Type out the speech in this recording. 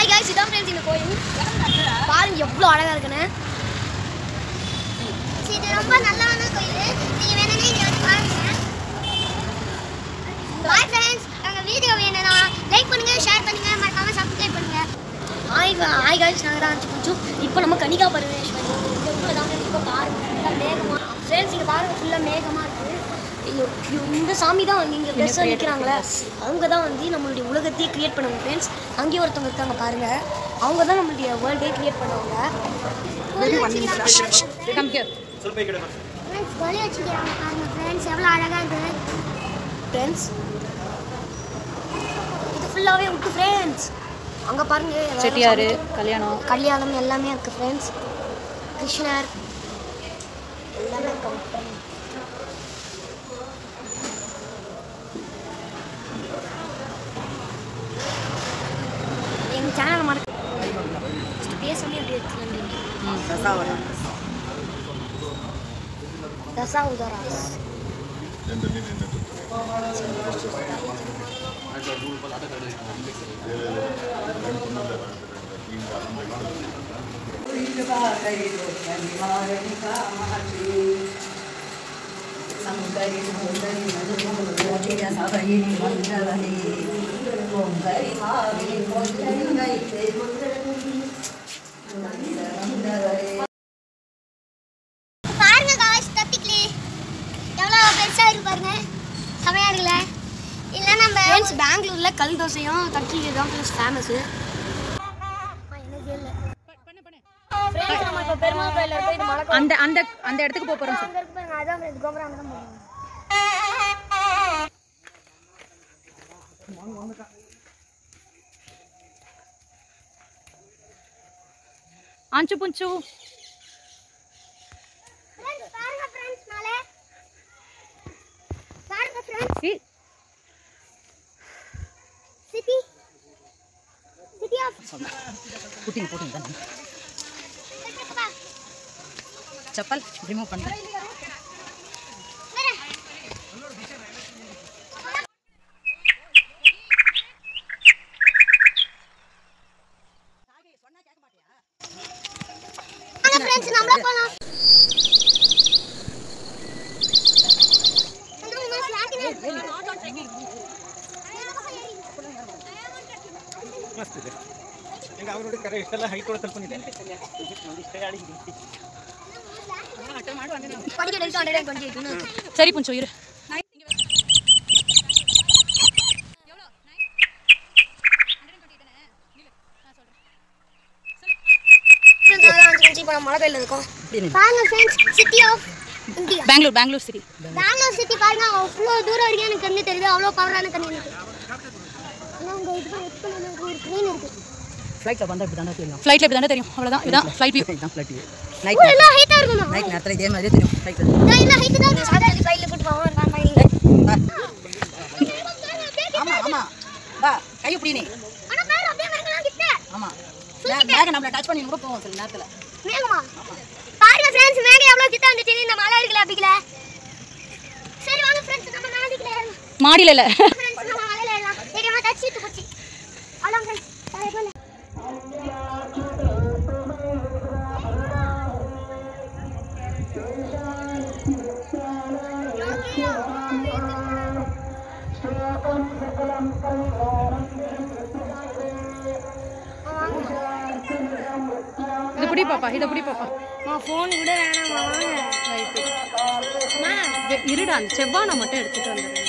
Hi guys இதான் friends இந்த கோயில் பாருங்க எவ்வளோ அழகா இருக்குன்னு இது ரொம்ப நல்லான கோயில் நீங்க வேணும்னா இங்க வந்து பாருங்க பாய் ஃப்ரெண்ட்ஸ் நாங்க வீடியோ வேணும்னா லைக் பண்ணுங்க ஷேர் பண்ணுங்க மறக்காம சப்ஸ்கிரைப் பண்ணுங்க ஹாய் ஹாய் காய்ஸ் நாங்கள் தான் அஞ்சு கொஞ்சம் இப்போ நம்ம கனிகா பரமேஸ்வரி எவ்வளோ தான் இப்போ பாருங்க ஃபுல்லாக மேகமாக ஃப்ரெண்ட்ஸ் இங்கே பாருங்க ஃபுல்லாக மேகமாக இருக்குது ஐயோ, ஐயோ, இந்த சாமி தான் வந்து இங்கே பெஸ்ட்டாக நிற்கிறாங்களே அவங்க தான் வந்து நம்மளுடைய உலகத்தையே கிரியேட் பண்ணுவாங்க ஃப்ரெண்ட்ஸ் அங்கேயும் ஒருத்தவங்க இருக்காங்க பாருங்க அவங்க தான் நம்மளுடைய வேர்ல்டே கிரியேட் பண்ணுவாங்க கம் ஹியர் ஃப்ரெண்ட்ஸ் கோலி வச்சுக்கிறாங்க பாருங்க ஃப்ரெண்ட்ஸ் எவ்வளோ அழகா இருக்கு ஃப்ரெண்ட்ஸ் இது ஃபுல்லாகவே விட்டு ஃப்ரெண்ட்ஸ் அங்கே பாருங்க எல்லாரும் செட்டியார் கல்யாணம் கல்யாணம் எல்லாமே இருக்கு ஃப்ரெண்ட்ஸ் கிருஷ்ணர் எல்லாமே இருக்கு எங்கள் சேனலை மறக்க ஃபஸ்ட்டு பேசாமே எப்படி எடுத்துக்கலான்றீங்க தசா உதராஸ் பாருங்க காய்ஸ் தத்திக்கிளி எவ்வளோ பெருசா இருக்கு பாருங்க செமையா இருக்குல்ல இல்லை நம்ம ஃப்ரெண்ட்ஸ் பெங்களூரில் கல் தோசையும் தட்டி தான் ப்ளஸ் ஃபேமஸு ஃப்ரெண்ட்ஸ் நம்ம இப்போ பெருமாள் கோயிலில் போய் இது மலை அந்த அந்த அந்த இடத்துக்கு போக போறோம் அங்கே இருக்கு பாருங்க அதான் ஃப்ரெண்ட்ஸ் கோபுரம் அங்கே தான் போகணும் ஆஞ்சு புஞ்சு ஃப்ரெண்ட்ஸ் பாருங்க ஃப்ரெண்ட்ஸ் மேலே பாருங்க friends hey, city city of புட்டிங் புட்டிங் தானே செப்பல் ரிமூவ் பண்ணுறேன் வாங்க ஃப்ரெண்ட்ஸ் நம்மள போலாம் ಈಗ ಅವರೊಟ್ಟಿಗೆ ಕರೆ ಇಷ್ಟೆಲ್ಲ ಹೈಟ್ ಕೂಡ ಸ್ವಲ್ಪ ಇದೆ படிக்க எடுத்து ஹண்ட்ரட் டுவெண்ட்டி எயிட் சரி புஞ்சு இரு இப்போ நம்ம மலை கோயிலில் இருக்கோம் பாருங்க friends city of India Bangalore Bangalore city Bangalore city பாருங்க அவ்வளோ தூரம் வரைக்கும் எனக்கு கண்ணு தெரியுது அவ்வளோ பவரான கண்ணு எனக்கு ஆனா அங்க இது வெயிட் பண்ண ஒரு ட்ரெயின் இருக்கு ஃப்ளைட்டில் வந்தால் இப்படி தானே தெரியும் ஃப்ளைட்டில் இப்படி தானே தெரியும் அவ்வளோதான் இதுதான் ஃப்ளைட் வியூ இதுதான் ஃப்ளைட் ஓ, நைட் எல்லாம் ஹைட்டா இருக்குமா நைட் நேரத்தில் இதே மாதிரியே தெரியும் ஃப்ளைட்டில் நான் எல்லாம் ஹைட்டு தான் இருக்கு. சாதாரண ஃப்ளைட்டில் போட்டு போவோம் நான் பயணிக்கிறேன் ஆமாம் ஆமாம் வா கை இப்படி நீ ஆனா பேர் அப்படியே மறக்கலாம் கிட்ட ஆமாம் பேக்கை நம்மளை டச் பண்ணி கூட போவோம் சில நேரத்தில் மேகமா பாருங்க ஃப்ரெண்ட்ஸ் மேகம் எவ்வளவு கிட்ட வந்துச்சு இந்த மலை இருக்குல்ல அப்படிக்கல சரி வாங்க ஃப்ரெண்ட்ஸ் நம்ம மேடிக்கல ஏறலாம் மாடியில் இல்லை ஃப்ரெண்ட்ஸ் நம்ம மலையில ஏறலாம் தெரியாம தச்சிட்டு போச்சு அவ்வளோ ஃப்ரெண்ட்ஸ் சரி போல இது பிடி பாப்பா இதை பிடி பாப்பா நான் ஃபோன் கூட வேணாமா வாங்க ரைட்டு இருடா அந்த செவ்வானை மட்டும் எடுத்துட்டு வந்துடுறேன்